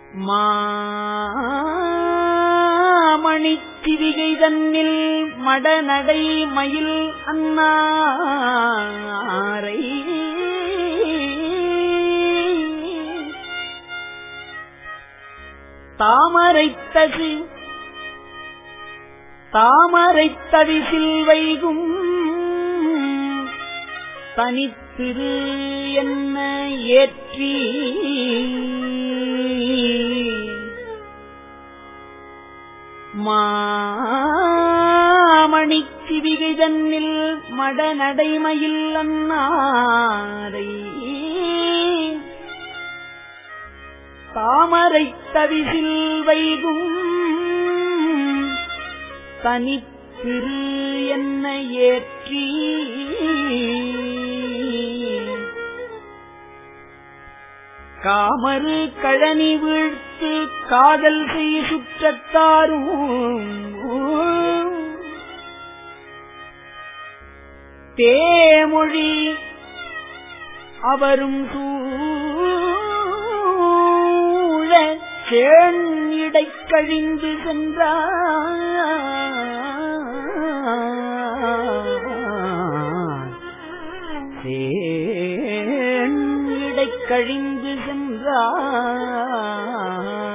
மாமணிச் சிவிகை தன்னில் மடநடை மயில் அன்னாரை தாமரைத்தது தாமரைத்தவிசில் வைகும் தனித்திரு என்ன ஏற்றி மாமணிச் சிவிகை தன்னில் மடநடைமையில் அன்னாரை தாமரைத் தவிசில் வைகும் தனித்திரு என்ன ஏற்றி காமரு கழனி வீழ்த்து காதல் செய் சுற்றத்தாரும் தேமொழி அவரும் சூழ சேண் இடை கழிந்து சென்றார் சேண் இடை கழிந்து சென்றார்